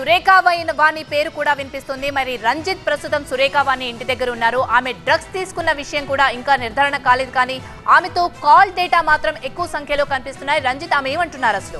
సురేఖ వాణి వాణి పేరు కూడా వినిపిస్తుంది మరి రంజిత్ ప్రస్తుతం సురేఖ వాణి ఇంటి దగ్గర ఉన్నారు ఆమె డ్రగ్స్ తీసుకున్న విషయం కూడా ఇంకా నిర్ధారణ కాలేదు కానీ ఆమెతో కాల్ డేటా మాత్రం ఎక్కువ సంఖ్యలో కనిపిస్తున్నాయి రంజిత్ ఆమె ఏమంటున్నారు అసలు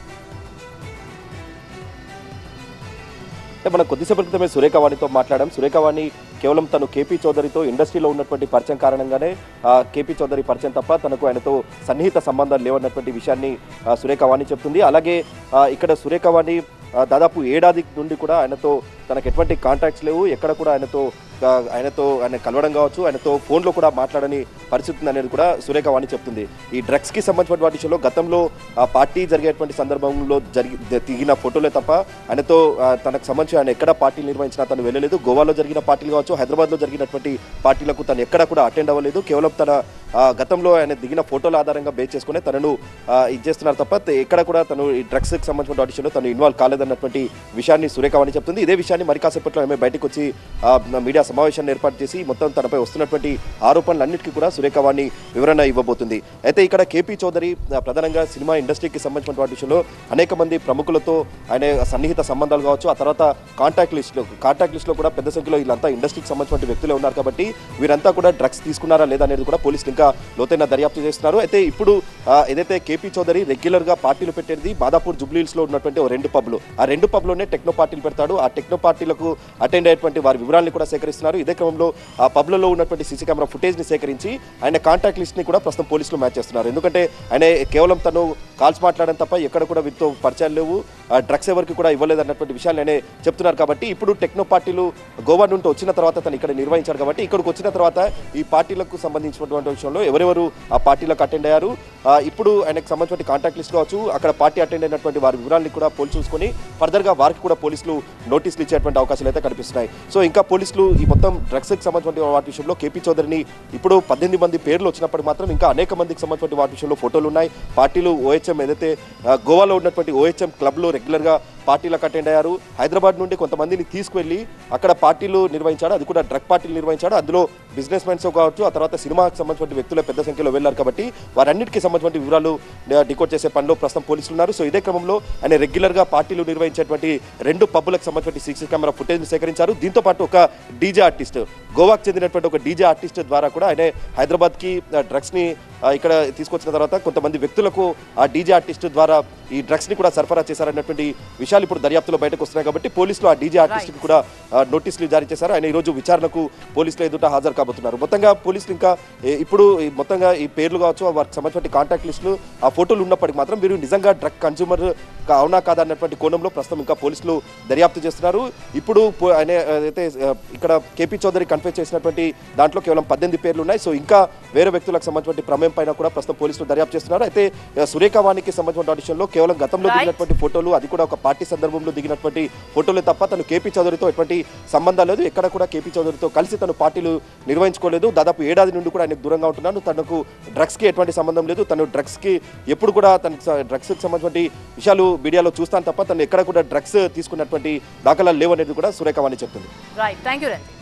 అంటే మనం కొద్దిసేపటి క్రితమే సురేఖవాణితో మాట్లాడాం సురేఖవాణి కేవలం తను కేపీ చౌదరితో ఇండస్ట్రీలో ఉన్నటువంటి పరిచయం కారణంగానే ఆ, కేపీ చౌదరి పరిచయం తప్ప తనకు ఆయనతో సన్నిహిత సంబంధాలు లేవన్నటువంటి విషయాన్ని ఆ, సురేఖవాణి చెప్తుంది అలాగే ఆ, ఇక్కడ సురేఖవాణి ఆ, దాదాపు ఏడాది నుండి కూడా ఆయనతో తనకు ఎటువంటి కాంటాక్ట్స్ లేవు ఎక్కడ కూడా ఆయనతో ఆ, ఆయనతో ఆయన కలవడం కావచ్చు ఆయనతో ఫోన్లో కూడా మాట్లాడని పరిస్థితి ఉంది అనేది కూడా సురేఖవాణి చెప్తుంది ఈ డ్రగ్స్కి సంబంధించిన వాటి విషయంలో గతంలో ఆ పార్టీ జరిగేటువంటి సందర్భంలో జరిగి దిగిన ఫోటోలే తప్ప ఆయనతో ఆ, తనకు సంబంధించి ఆయన ఎక్కడ పార్టీలు నిర్వహించినా తను వెళ్ళలేదు గోవాలో జరిగిన పార్టీలు కావచ్చు హైదరాబాద్లో జరిగినటువంటి పార్టీలకు తను ఎక్కడ కూడా అటెండ్ అవ్వలేదు కేవలం తన ఆ, గతంలో ఆయన దిగిన ఫోటోల ఆధారంగా బేస్ చేసుకుని తనను ఆ, ఇది చేస్తున్నారు తప్ప త- ఎక్కడ కూడా తను ఈ డ్రగ్స్కి సంబంధించిన వాటి విషయంలో తను ఇన్వాల్వ్ కాలేదన్నటువంటి విషయాన్ని సురేఖవాణి చెప్తుంది ఇదే విషయాన్ని మరి కాసేపట్లో ఆమె బయటకు వచ్చి ఆ, మీడియా సమావేశాన్ని ఏర్పాటు చేసి మొత్తం తనపై వస్తున్నటువంటి ఆరోపణలన్నిటికీ కూడా సురేఖవాణి వివరణ ఇవ్వబోతుంది అయితే ఇక్కడ కేపీ చౌదరి ఆ, ప్రధానంగా సినిమా ఇండస్ట్రీకి సంబంధించిన వాటి విషయంలో అనేక మంది ప్రముఖులతో ఆయన సన్నిహిత సంబంధాలు కావచ్చు ఆ తర్వాత కాంటాక్ట్ లిస్ట్లో కాంటాక్ట్ లిస్ట్లో కూడా పెద్ద సంఖ్యలో వీళ్ళంతా ఇండస్ట్రీకి సంబంధించిన వ్యక్తులే ఉన్నారు కాబట్టి వీరంతా కూడా డ్రగ్స్ తీసుకున్నారా లేదా అనేది కూడా పోలీసులు ఇంకా లోతైన దర్యాప్తు చేస్తున్నారు అయితే ఇప్పుడు ఆ, ఏదైతే కేపీ చౌదరి రెగ్యులర్ గా పార్టీలు పెట్టేది మాదాపూర్ జుబ్లీహిల్స్ లో ఉన్నటువంటి ఓ రెండు పబ్లు ఆ రెండు పబ్లోనే టెక్నో పార్టీలు పెడతాడు ఆ టెక్నో పార్టీలకు అటెండ్ అయ్యేటువంటి వారి వివరాలను కూడా సేకరిస్తున్నారు ఇదే క్రమంలో ఆ పబ్లలో ఉన్నటువంటి సీసీ కెమెరా ఫుటేజ్ ని సేకరించి ఆయన కాంటాక్ట్ లిస్ట్ ని కూడా ప్రస్తుతం పోలీసులు మ్యాచ్ చేస్తున్నారు ఎందుకంటే ఆయన కేవలం తను కాల్స్ మాట్లాడడం తప్ప ఎక్కడ కూడా వీరితో పరిచయాలు లేవు డ్రగ్స్ ఎవరికి కూడా ఇవ్వలేదు అన్నటువంటి విషయాలు ఆయనే చెప్తున్నారు కాబట్టి ఇప్పుడు టెక్నో పార్టీలు గోవా నుండి వచ్చిన తర్వాత తను ఇక్కడ నిర్వహించారు కాబట్టి ఇక్కడికి వచ్చిన తర్వాత ఈ పార్టీలకు సంబంధించినటువంటి విషయంలో ఎవరెవరు ఆ పార్టీలకు అటెండ్ అయ్యారు ఆ, ఇప్పుడు ఆయనకు సంబంధించిన కాంటాక్ట్ లిస్ట్ కావచ్చు అక్కడ పార్టీ అటెండ్ అయినటువంటి వారి వివరాలను కూడా పోలీసు చూసుకొని ఫర్దర్గా వారికి కూడా పోలీసులు నోటీసులు ఇచ్చేటువంటి అవకాశాలు అయితే కనిపిస్తున్నాయి సో ఇంకా పోలీసులు ఈ మొత్తం డ్రగ్స్కి సంబంధించిన వాటి విషయంలో కేపీ చౌదరిని ఇప్పుడు పద్దెనిమిది మంది పేర్లు వచ్చినప్పటికీ మాత్రం ఇంకా అనేక మందికి సంబంధించిన వాటి విషయంలో ఫోటోలు ఉన్నాయి పార్టీలు ఓహెచ్ఎం ఏదైతే ఆ, గోవాలో ఉన్నటువంటి ఓహెచ్ఎం క్లబ్లో రెగ్యులర్గా పార్టీలకు అటెండ్ అయ్యారు హైదరాబాద్ నుండి కొంతమందిని తీసుకువెళ్ళి అక్కడ పార్టీలు నిర్వహించాడు అది కూడా డ్రగ్ పార్టీలు నిర్వహించాడు అందులో బిజినెస్ మెన్స్ కావచ్చు ఆ తర్వాత సినిమాకి సంబంధించిన వ్యక్తులు పెద్ద సంఖ్యలో వెళ్ళారు కాబట్టి వారన్నిటికీ సంబంధించిన వివరాలు డికోడ్ చేసే పనిలో ప్రస్తుతం పోలీసులు ఉన్నారు సో ఇదే క్రమంలో ఆయన రెగ్యులర్గా పార్టీలు నిర్వహించేటువంటి రెండు పబ్బులకు సంబంధించిన సీసీ కెమెరా ఫుటేజ్ సేకరించారు దీంతో పాటు ఒక డీజే ఆర్టిస్ట్ గోవాకు చెందినటువంటి ఒక డీజే ఆర్టిస్ట్ ద్వారా కూడా ఆయన హైదరాబాద్కి డ్రగ్స్ని ఇక్కడ తీసుకొచ్చిన తర్వాత కొంతమంది వ్యక్తులకు ఆ డీజే ఆర్టిస్ట్ ద్వారా ఈ డ్రగ్స్ని కూడా సరఫరా చేశారన్నటువంటి విషయాలు ఇప్పుడు దర్యాప్తులో బయటకు వస్తున్నాయి కాబట్టి పోలీసులు ఆ డీజే ఆర్టిస్ట్కి కూడా ఆ, నోటీసులు జారీ చేశారు ఆయన ఈరోజు విచారణకు పోలీసులు ఎదుట హాజరు కాబోతున్నారు మొత్తంగా పోలీసులు ఇంకా ఏ, ఇప్పుడు ఈ మొత్తంగా ఈ పేర్లు కావచ్చు వారికి సంబంధించిన కాంటాక్ట్ లిస్టులు ఆ ఫోటోలు ఉన్నప్పటికీ మాత్రం వీరు నిజంగా డ్రగ్ కన్జ్యూమర్ అవునా కాదా అన్నటువంటి కోణంలో ప్రస్తుతం ఇంకా పోలీసులు దర్యాప్తు చేస్తున్నారు ఇప్పుడు పో- ఆయన అయితే ఆ, ఇక్కడ కేపీ చౌదరి కన్ఫెస్ చేసినటువంటి దాంట్లో కేవలం పద్దెనిమిది పేర్లు ఉన్నాయి సో ఇంకా వేరే వ్యక్తులకు సంబంధించిన ప్రమేయం పైన కూడా ప్రస్తుతం పోలీసులు దర్యాప్తు చేస్తున్నారు అయితే ఆ, సురేఖ వాణికి సంబంధించిన ఆడిషన్లో కేవలం గతంలో Right. దిగినటువంటి ఫోటోలు అది కూడా ఒక పార్టీ సందర్భంలో దిగినటువంటి ఫోటోలే తప్ప తను కేపీ చౌదరితో ఎటువంటి సంబంధం లేదు ఎక్కడ కూడా కేపీ చౌదరితో కలిసి తను పార్టీలు నిర్వహించుకోలేదు దాదాపు ఏడాది నుండి కూడా ఆయనకు దూరంగా ఉంటున్నాను తనకు డ్రగ్స్కి ఎటువంటి సంబంధం లేదు తను డ్రగ్స్కి ఎప్పుడు కూడా తనకు డ్రగ్స్కి సంబంధించిన విషయాలు మీడియాలో చూస్తాను తప్ప తను ఎక్కడ కూడా డ్రగ్స్ తీసుకున్నటువంటి దాఖలాలు లేవనేది కూడా సురేఖ వాణి చెప్తుంది రైట్ థ్యాంక్ యూ రంజిత్